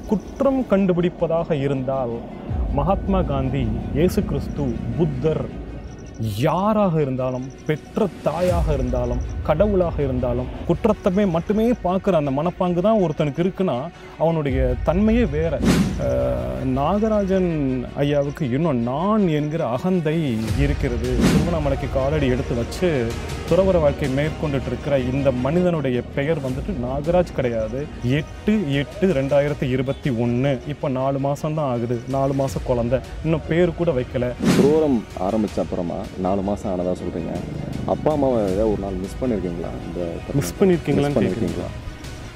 குற்றம் கண்டுபிடிப்பதாக இருந்தால் மகாத்மா காந்தி இயேசு கிறிஸ்து புத்தர் யாராக இருந்தாலும் பெற்ற தாயாக இருந்தாலும் கடவுளாக இருந்தாலும் குற்றத்தமே மட்டுமே பார்க்குற அந்த மனப்பாங்கு தான் ஒருத்தனுக்கு இருக்குன்னா அவனுடைய தன்மையே வேற அஹ், நாகராஜன் ஐயாவுக்கு இன்னும் நான் என்கிற அகந்தை இருக்கிறது திருவண்ணாமலைக்கு காலடி எடுத்து வச்சு துறவர வாழ்க்கை மேற்கொண்டுட்டு இருக்கிற இந்த மனிதனுடைய பெயர் வந்துட்டு நாகராஜ் கிடையாது எட்டு எட்டு ரெண்டாயிரத்தி இருபத்தி ஒன்று இப்போ நாலு மாதம் தான் ஆகுது நாலு மாதம் குழந்தை இன்னும் பேர் கூட வைக்கல துரோரம் ஆரம்பிச்ச அப்புறமா நாலு மாதம் ஆனதா சொல்கிறீங்க அப்பா அம்மாவை ஏதாவது ஒரு நாள் மிஸ் பண்ணியிருக்கீங்களா இந்த மிஸ் பண்ணியிருக்கீங்களான்னு Miss கேட்குறீங்களா பண்ணியிருக்கீங்களா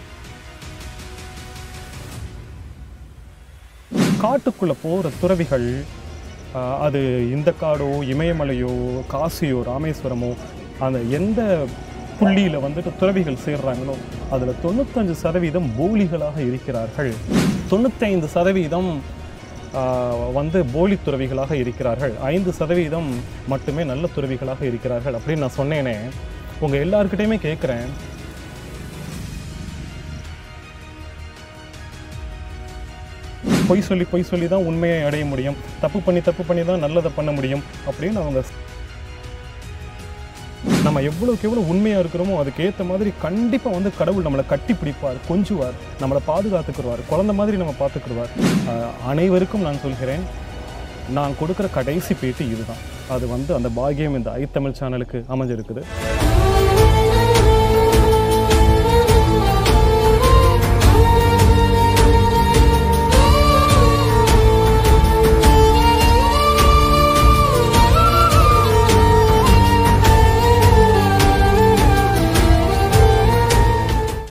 காட்டுக்குள்ளே போகிற துறவிகள் ஆஹ், அது இந்த காடோ இமயமலையோ காசியோ ராமேஸ்வரமோ அந்த எந்த புள்ளியில் வந்துட்டு துறவிகள் சேர்றாங்களோ அதில் தொண்ணூத்தஞ்சு சதவீதம் போலிகளாக இருக்கிறார்கள் தொண்ணூத்தைந்து சதவீதம் ஆஹ், வந்து போலி துறவிகளாக இருக்கிறார்கள் ஐந்து சதவீதம் மட்டுமே நல்ல துறவிகளாக இருக்கிறார்கள் அப்படின்னு நான் சொன்னேனே உங்கள் எல்லாருக்கிட்டையுமே கேட்குறேன் பொய் சொல்லி பொய் சொல்லி தான் உண்மையை அடைய முடியும் தப்பு பண்ணி தப்பு பண்ணி தான் நல்லதை பண்ண முடியும் அப்படின்னு அவங்க நம்ம எவ்வளவுக்கு எவ்வளோ உண்மையாக இருக்கிறோமோ அதுக்கேற்ற மாதிரி கண்டிப்பாக வந்து கடவுள் நம்மளை கட்டி பிடிப்பார் கொஞ்சுவார் நம்மளை பாதுகாத்துக்கிடுவார் குழந்தை மாதிரி நம்ம பார்த்துக்கிடுவார் ஆஹ் அனைவருக்கும் நான் சொல்கிறேன் நான் கொடுக்குற கடைசி பேட்டி இதுதான் அது வந்து அந்த பாக்கியம் இந்த ஐ தமிழ் சேனலுக்கு அமைஞ்சிருக்குது